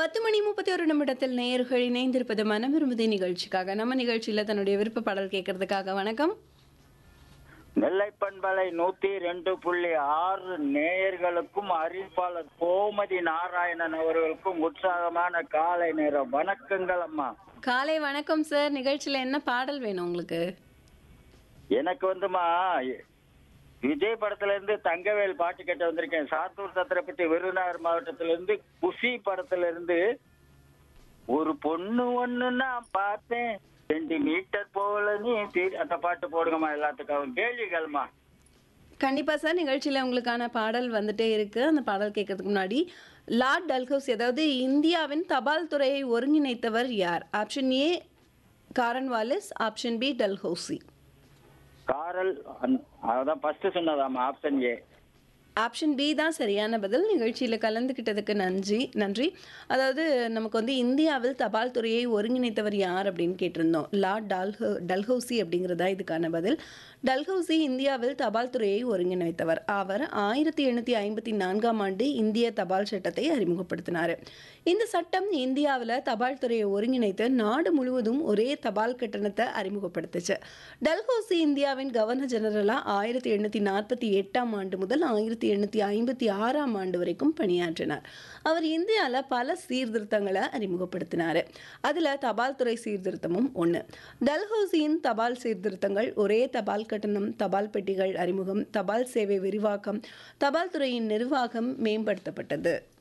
பத்து மணி முப்பத்தி ஒரு நிமிடத்தில் நேயர்கள் இணைந்திருப்பது மனம் விரும்புதி நிகழ்ச்சிக்காக நம்ம நிகழ்ச்சியில தன்னுடைய விருப்ப பாடல் கேட்கறதுக்காக வணக்கம் நெல்லை பண்பலை நூத்தி ரெண்டு புள்ளி ஆறு நேயர்களுக்கும் அறிவிப்பாளர் கோமதி நாராயணன் அவர்களுக்கும் உற்சாகமான காலை நேரம் வணக்கங்கள் அம்மா காலை வணக்கம் சார் நிகழ்ச்சியில என்ன பாடல் வேணும் உங்களுக்கு எனக்கு வந்துமா விஜய் படத்துல இருந்து தங்கவேல் பாட்டு கேட்டு வந்திருக்கேன் சாத்தூர் சத்திரப்பட்டி விருதுநகர் மாவட்டத்துல இருந்து குஷி படத்துல இருந்து ஒரு பொண்ணு ஒண்ணு நான் பார்த்தேன் ரெண்டு மீட்டர் போல நீ தீ- அந்த பாட்டு போடுங்கம்மா எல்லாத்துக்கும் கேள்விகள்மா கண்டிப்பா சார் நிகழ்ச்சியில உங்களுக்கான பாடல் வந்துட்டே இருக்கு அந்த பாடல் கேட்கறதுக்கு முன்னாடி லார்ட் டல்ஹவுஸ் அதாவது இந்தியாவின் தபால் துறையை ஒருங்கிணைத்தவர் யார் option A Cornwallis option B Dalhousie காரல் அன்- அதான் ஃபர்ஸ்ட் சொன்னதாமா ஆப்ஷன் ஏ ஆப்ஷன் பி தான் சரியான பதில் நிகழ்ச்சியில் கலந்துக்கிட்டதுக்கு நன்றி நன்றி அதாவது நமக்கு வந்து இந்தியாவில் தபால் துறையை ஒருங்கிணைத்தவர் யார் அப்படின்னு கேட்டிருந்தோம் லார்ட் டால்ஹோ டல்ஹௌசி அப்படிங்கிறதா இதுக்கான பதில் டல்ஹௌசி இந்தியாவில் தபால் துறையை ஒருங்கிணைத்தவர் அவர் ஆயிரத்தி எண்ணூற்றி ஐம்பத்தி நான்காம் ஆண்டு இந்திய தபால் சட்டத்தை அறிமுகப்படுத்தினார் இந்த சட்டம் இந்தியாவில் தபால் துறையை ஒருங்கிணைத்து நாடு முழுவதும் ஒரே தபால் கட்டணத்தை அறிமுகப்படுத்துச்சு டல்ஹௌசி இந்தியாவின் கவர்னர் ஜெனரலாக ஆயிரத்தி எண்ணூற்றி நாற்பத்தி எட்டாம் ஆண்டு முதல் ஆயிரத்தி எண்ணூற்றி ஐம்பத்தி ஆறாம் ஆண்டு வரைக்கும் பணியாற்றினார் அவர் இந்தியாவில் பல சீர்திருத்தங்களை அறிமுகப்படுத்தினார் அதில் தபால் துறை சீர்திருத்தமும் ஒன்று டல்ஹௌசியின் தபால் சீர்திருத்தங்கள் ஒரே தபால் கட்டணம் தபால் பெட்டிகள் அறிமுகம் தபால் சேவை விரிவாக்கம் தபால் துறையின் நிர்வாகம் மேம்படுத்தப்பட்டது